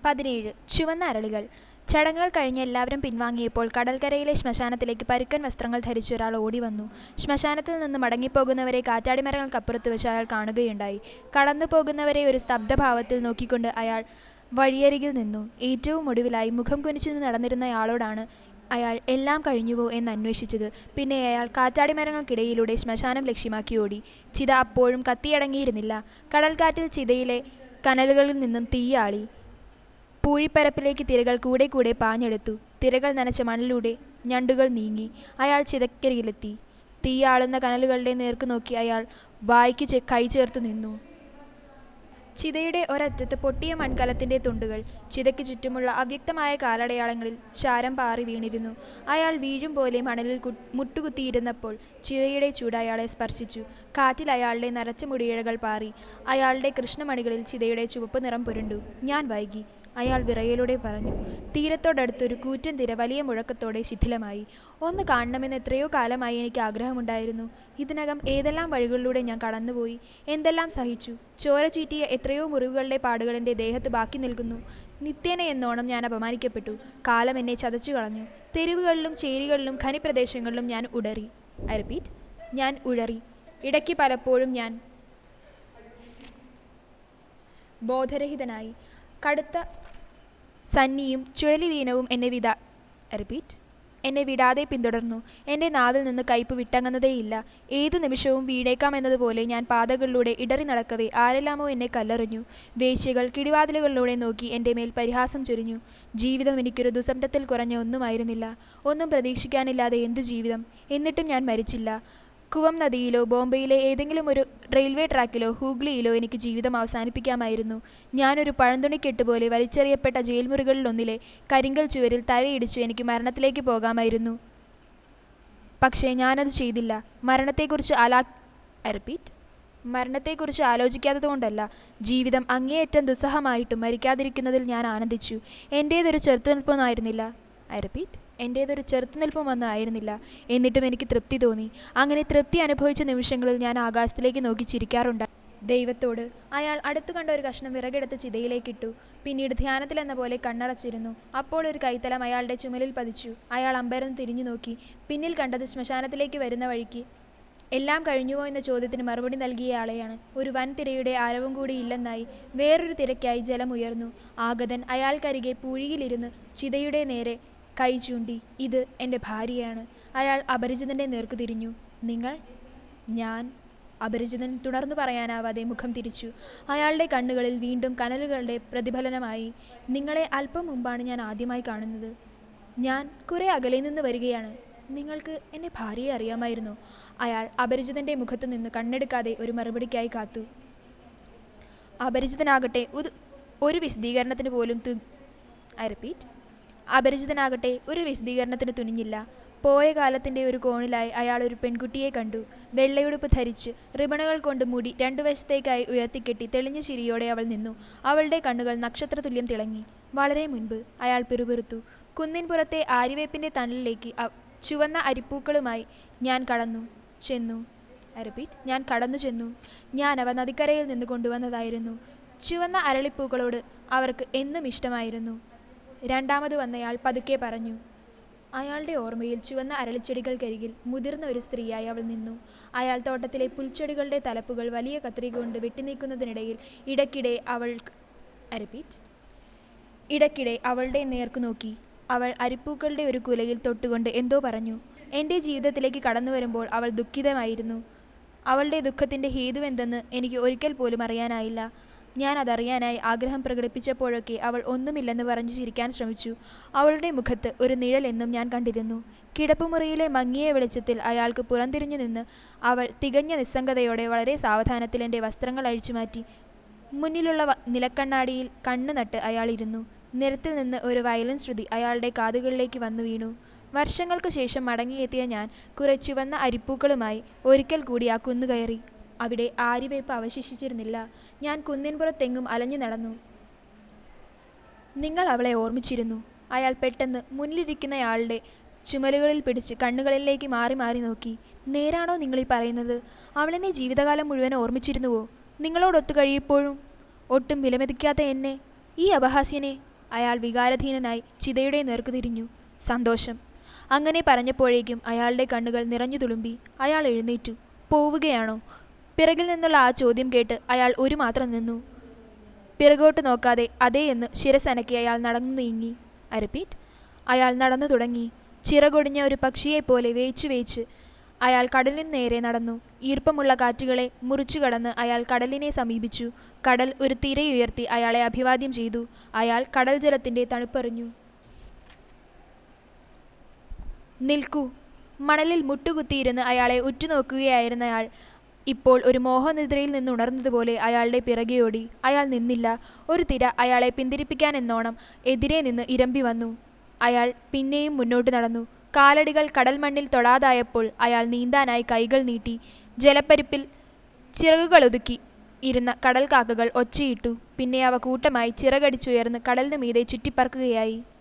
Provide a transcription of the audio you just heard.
പതിനേഴ് ചുവന്ന അരളികൾ ചടങ്ങുകൾ കഴിഞ്ഞ് എല്ലാവരും പിൻവാങ്ങിയപ്പോൾ കടൽക്കരയിലെ ശ്മശാനത്തിലേക്ക് പരുക്കൻ വസ്ത്രങ്ങൾ ധരിച്ച ഒരാൾ ഓടി വന്നു ശ്മശാനത്തിൽ നിന്ന് മടങ്ങിപ്പോകുന്നവരെ കാറ്റാടിമരങ്ങൾക്കപ്പുറത്ത് വെച്ച് അയാൾ കാണുകയുണ്ടായി കടന്നു പോകുന്നവരെ ഒരു സ്തബ്ധഭാവത്തിൽ നോക്കിക്കൊണ്ട് അയാൾ വഴിയരികിൽ നിന്നു ഏറ്റവും ഒടുവിലായി മുഖം കുനിച്ചു നടന്നിരുന്നയാളോടാണ് അയാൾ എല്ലാം കഴിഞ്ഞുവോ എന്ന് അന്വേഷിച്ചത് പിന്നെ അയാൾ കാറ്റാടിമരങ്ങൾക്കിടയിലൂടെ ശ്മശാനം ലക്ഷ്യമാക്കി ഓടി ചിത അപ്പോഴും കത്തിയടങ്ങിയിരുന്നില്ല കടൽക്കാറ്റിൽ ചിതയിലെ കനലുകളിൽ നിന്നും തീയാളി പൂഴിപ്പരപ്പിലേക്ക് തിരകൾ കൂടെ കൂടെ പാഞ്ഞെടുത്തു തിരകൾ നനച്ച മണ്ണിലൂടെ ഞണ്ടുകൾ നീങ്ങി അയാൾ ചിതക്കരികിലെത്തി തീയാളുന്ന കനലുകളുടെ നേർക്ക് നോക്കി അയാൾ വായ്ക്ക് ചെ കൈ ചേർത്ത് നിന്നു ചിതയുടെ ഒരറ്റത്ത് പൊട്ടിയ മൺകലത്തിന്റെ തുണ്ടുകൾ ചിതയ്ക്ക് ചുറ്റുമുള്ള അവ്യക്തമായ കാലടയാളങ്ങളിൽ ചാരം പാറി വീണിരുന്നു അയാൾ വീഴും പോലെ മണലിൽ കു മുട്ടുകുത്തിയിരുന്നപ്പോൾ ചിതയുടെ ചൂട് അയാളെ സ്പർശിച്ചു കാറ്റിൽ അയാളുടെ നരച്ച മുടിയിഴകൾ പാറി അയാളുടെ കൃഷ്ണമണികളിൽ ചിതയുടെ ചുവപ്പ് നിറം പുരണ്ടു ഞാൻ വൈകി അയാൾ വിറയലോടെ പറഞ്ഞു തീരത്തോടടുത്തൊരു കൂറ്റൻ തിര വലിയ മുഴക്കത്തോടെ ശിഥിലമായി ഒന്ന് കാണണമെന്ന് എത്രയോ കാലമായി എനിക്ക് ആഗ്രഹമുണ്ടായിരുന്നു ഇതിനകം ഏതെല്ലാം വഴികളിലൂടെ ഞാൻ കടന്നുപോയി എന്തെല്ലാം സഹിച്ചു ചോര ചീറ്റിയ എത്രയോ മുറിവുകളുടെ പാടുകൾ എൻ്റെ ദേഹത്ത് ബാക്കി നിൽക്കുന്നു നിത്യേന എന്നോണം ഞാൻ അപമാനിക്കപ്പെട്ടു കാലം എന്നെ ചതച്ചു കളഞ്ഞു തെരുവുകളിലും ചേരികളിലും ഖനിപ്രദേശങ്ങളിലും ഞാൻ ഉടറി ഐ റിപ്പീറ്റ് ഞാൻ ഉഴറി ഇടയ്ക്ക് പലപ്പോഴും ഞാൻ ബോധരഹിതനായി കടുത്ത സന്നിയും ചുഴലിലീനവും എന്നെ വിടാ റിപ്പീറ്റ് എന്നെ വിടാതെ പിന്തുടർന്നു എൻ്റെ നാവിൽ നിന്ന് കയ്പ് വിട്ടങ്ങുന്നതേയില്ല ഏതു നിമിഷവും വീണേക്കാമെന്നതുപോലെ ഞാൻ പാതകളിലൂടെ ഇടറി നടക്കവേ ആരെല്ലാമോ എന്നെ കല്ലെറിഞ്ഞു വേശ്യകൾ കിടിവാതിലുകളിലൂടെ നോക്കി എൻ്റെ മേൽ പരിഹാസം ചൊരിഞ്ഞു ജീവിതം എനിക്കൊരു ദുസംരത്തിൽ കുറഞ്ഞ ഒന്നുമായിരുന്നില്ല ഒന്നും പ്രതീക്ഷിക്കാനില്ലാതെ എന്തു ജീവിതം എന്നിട്ടും ഞാൻ മരിച്ചില്ല കുവം നദിയിലോ ബോംബെയിലെ ഏതെങ്കിലും ഒരു റെയിൽവേ ട്രാക്കിലോ ഹൂഗ്ലിയിലോ എനിക്ക് ജീവിതം അവസാനിപ്പിക്കാമായിരുന്നു ഞാനൊരു പഴന്തുണിക്കെട്ട് പോലെ വലിച്ചെറിയപ്പെട്ട ജയിൽമുറികളിലൊന്നിലെ കരിങ്കൽ ചുവരിൽ തലയിടിച്ചു എനിക്ക് മരണത്തിലേക്ക് പോകാമായിരുന്നു പക്ഷേ ഞാനത് ചെയ്തില്ല മരണത്തെക്കുറിച്ച് അലാ റിപ്പീറ്റ് മരണത്തെക്കുറിച്ച് ആലോചിക്കാത്തതുകൊണ്ടല്ല ജീവിതം അങ്ങേയറ്റം ദുസ്സഹമായിട്ടും മരിക്കാതിരിക്കുന്നതിൽ ഞാൻ ആനന്ദിച്ചു എൻ്റേതൊരു ചെറുത്തുനിൽപ്പൊന്നായിരുന്നില്ല ഐ റിപ്പീറ്റ് എൻ്റേതൊരു ചെറുത്തുനിൽപ്പുമൊന്നും ആയിരുന്നില്ല എന്നിട്ടും എനിക്ക് തൃപ്തി തോന്നി അങ്ങനെ തൃപ്തി അനുഭവിച്ച നിമിഷങ്ങളിൽ ഞാൻ ആകാശത്തിലേക്ക് നോക്കി ചിരിക്കാറുണ്ട് ദൈവത്തോട് അയാൾ അടുത്തു കണ്ട ഒരു കഷ്ണം വിറകെടുത്ത് ചിതയിലേക്കിട്ടു പിന്നീട് ധ്യാനത്തിലെന്ന പോലെ കണ്ണടച്ചിരുന്നു അപ്പോൾ ഒരു കൈത്തലം അയാളുടെ ചുമലിൽ പതിച്ചു അയാൾ അമ്പരന്ന് തിരിഞ്ഞു നോക്കി പിന്നിൽ കണ്ടത് ശ്മശാനത്തിലേക്ക് വരുന്ന വഴിക്ക് എല്ലാം കഴിഞ്ഞുവോ എന്ന ചോദ്യത്തിന് മറുപടി നൽകിയ ആളെയാണ് ഒരു വൻ തിരയുടെ ആരവും കൂടി ഇല്ലെന്നായി വേറൊരു തിരക്കായി ജലം ഉയർന്നു ആഗതൻ അയാൾക്കരികെ പൂഴിയിലിരുന്ന് ചിതയുടെ നേരെ കൈ ചൂണ്ടി ഇത് എൻ്റെ ഭാര്യയാണ് അയാൾ അപരിചിതൻ്റെ നേർക്കു തിരിഞ്ഞു നിങ്ങൾ ഞാൻ അപരിചിതൻ തുടർന്നു പറയാനാവാതെ മുഖം തിരിച്ചു അയാളുടെ കണ്ണുകളിൽ വീണ്ടും കനലുകളുടെ പ്രതിഫലനമായി നിങ്ങളെ അല്പം മുമ്പാണ് ഞാൻ ആദ്യമായി കാണുന്നത് ഞാൻ കുറെ അകലെ നിന്ന് വരികയാണ് നിങ്ങൾക്ക് എന്നെ ഭാര്യയെ അറിയാമായിരുന്നു അയാൾ അപരിചിതന്റെ മുഖത്തു നിന്ന് കണ്ണെടുക്കാതെ ഒരു മറുപടിക്കായി കാത്തു അപരിചിതനാകട്ടെ ഒരു ഒരു വിശദീകരണത്തിന് പോലും തു ഐ റിപ്പീറ്റ് അപരിചിതനാകട്ടെ ഒരു വിശദീകരണത്തിന് തുനിഞ്ഞില്ല പോയ കാലത്തിൻ്റെ ഒരു കോണിലായി അയാൾ ഒരു പെൺകുട്ടിയെ കണ്ടു വെള്ളയുടുപ്പ് ധരിച്ച് റിബണുകൾ കൊണ്ട് മുടി രണ്ടു വശത്തേക്കായി ഉയർത്തിക്കെട്ടി തെളിഞ്ഞ ചിരിയോടെ അവൾ നിന്നു അവളുടെ കണ്ണുകൾ നക്ഷത്രതുല്യം തിളങ്ങി വളരെ മുൻപ് അയാൾ പിറുപിറുത്തു കുന്നിൻപുറത്തെ ആര്യവേപ്പിൻ്റെ തണലിലേക്ക് ചുവന്ന അരിപ്പൂക്കളുമായി ഞാൻ കടന്നു ചെന്നു ഐ റിപ്പീറ്റ് ഞാൻ കടന്നു ചെന്നു ഞാൻ അവ നദിക്കരയിൽ നിന്ന് കൊണ്ടുവന്നതായിരുന്നു ചുവന്ന അരളിപ്പൂക്കളോട് അവർക്ക് എന്നും ഇഷ്ടമായിരുന്നു രണ്ടാമത് വന്നയാൾ പതുക്കെ പറഞ്ഞു അയാളുടെ ഓർമ്മയിൽ ചുവന്ന അരളിച്ചെടികൾക്കരികിൽ മുതിർന്ന ഒരു സ്ത്രീയായി അവൾ നിന്നു അയാൾ തോട്ടത്തിലെ പുൽച്ചെടികളുടെ തലപ്പുകൾ വലിയ കത്രിക കൊണ്ട് വെട്ടിനീക്കുന്നതിനിടയിൽ ഇടയ്ക്കിടെ അവൾ റിപ്പീറ്റ് ഇടയ്ക്കിടെ അവളുടെ നേർക്കു നോക്കി അവൾ അരിപ്പൂക്കളുടെ ഒരു കുലയിൽ തൊട്ടുകൊണ്ട് എന്തോ പറഞ്ഞു എൻ്റെ ജീവിതത്തിലേക്ക് കടന്നു വരുമ്പോൾ അവൾ ദുഃഖിതമായിരുന്നു അവളുടെ ദുഃഖത്തിൻ്റെ ഹേതുവെന്തെന്ന് എനിക്ക് ഒരിക്കൽ പോലും അറിയാനായില്ല ഞാൻ അതറിയാനായി ആഗ്രഹം പ്രകടിപ്പിച്ചപ്പോഴൊക്കെ അവൾ ഒന്നുമില്ലെന്ന് പറഞ്ഞു ചിരിക്കാൻ ശ്രമിച്ചു അവളുടെ മുഖത്ത് ഒരു നിഴൽ എന്നും ഞാൻ കണ്ടിരുന്നു കിടപ്പുമുറിയിലെ മങ്ങിയ വെളിച്ചത്തിൽ അയാൾക്ക് പുറംതിരിഞ്ഞു നിന്ന് അവൾ തികഞ്ഞ നിസ്സംഗതയോടെ വളരെ സാവധാനത്തിൽ എൻ്റെ വസ്ത്രങ്ങൾ അഴിച്ചുമാറ്റി മുന്നിലുള്ള നിലക്കണ്ണാടിയിൽ കണ്ണു നട്ട് അയാൾ ഇരുന്നു നിരത്തിൽ നിന്ന് ഒരു വയലൻ ശ്രുതി അയാളുടെ കാതുകളിലേക്ക് വന്നു വീണു വർഷങ്ങൾക്ക് ശേഷം മടങ്ങിയെത്തിയ ഞാൻ കുറെ ചുവന്ന അരിപ്പൂക്കളുമായി ഒരിക്കൽ കൂടി ആ കുന്നു കയറി അവിടെ ആര്യവേപ്പ് അവശേഷിച്ചിരുന്നില്ല ഞാൻ കുന്നിൻപുറത്തെങ്ങും അലഞ്ഞു നടന്നു നിങ്ങൾ അവളെ ഓർമ്മിച്ചിരുന്നു അയാൾ പെട്ടെന്ന് മുന്നിലിരിക്കുന്നയാളുടെ ചുമലുകളിൽ പിടിച്ച് കണ്ണുകളിലേക്ക് മാറി മാറി നോക്കി നേരാണോ നിങ്ങളീ പറയുന്നത് അവളെന്നെ ജീവിതകാലം മുഴുവൻ ഓർമ്മിച്ചിരുന്നുവോ നിങ്ങളോടൊത്തു കഴിയപ്പോഴും ഒട്ടും വിലമതിക്കാത്ത എന്നെ ഈ അപഹാസ്യനെ അയാൾ വികാരധീനനായി ചിതയുടെ നേർക്ക് തിരിഞ്ഞു സന്തോഷം അങ്ങനെ പറഞ്ഞപ്പോഴേക്കും അയാളുടെ കണ്ണുകൾ നിറഞ്ഞു തുളുമ്പി അയാൾ എഴുന്നേറ്റു പോവുകയാണോ പിറകിൽ നിന്നുള്ള ആ ചോദ്യം കേട്ട് അയാൾ ഒരു മാത്രം നിന്നു പിറകോട്ട് നോക്കാതെ അതേ എന്ന് ശിരസനക്കി അയാൾ നടന്നു നീങ്ങി ഐ റിപ്പീറ്റ് അയാൾ നടന്നു തുടങ്ങി ചിറകൊടിഞ്ഞ ഒരു പക്ഷിയെപ്പോലെ വേച്ചു വേച്ച് അയാൾ കടലിന് നേരെ നടന്നു ഈർപ്പമുള്ള കാറ്റുകളെ മുറിച്ചു കടന്ന് അയാൾ കടലിനെ സമീപിച്ചു കടൽ ഒരു തിരയുയർത്തി അയാളെ അഭിവാദ്യം ചെയ്തു അയാൾ കടൽ ജലത്തിൻ്റെ തണുപ്പറിഞ്ഞു നിൽക്കൂ മണലിൽ മുട്ടുകുത്തിയിരുന്ന് അയാളെ ഉറ്റുനോക്കുകയായിരുന്നയാൾ ഇപ്പോൾ ഒരു മോഹനിദ്രയിൽ നിന്നുണർന്നതുപോലെ അയാളുടെ പിറകെയോടി അയാൾ നിന്നില്ല ഒരു തിര അയാളെ പിന്തിരിപ്പിക്കാനെന്നോണം എതിരെ നിന്ന് ഇരമ്പി വന്നു അയാൾ പിന്നെയും മുന്നോട്ട് നടന്നു കാലടികൾ കടൽ മണ്ണിൽ തൊടാതായപ്പോൾ അയാൾ നീന്താനായി കൈകൾ നീട്ടി ജലപ്പരിപ്പിൽ ചിറകുകളൊതുക്കി ഇരുന്ന കടൽ കാക്കകൾ ഒച്ചയിട്ടു പിന്നെ അവ കൂട്ടമായി ചിറകടിച്ചുയർന്ന് കടലിനു മീതെ ചുറ്റിപ്പറക്കുകയായി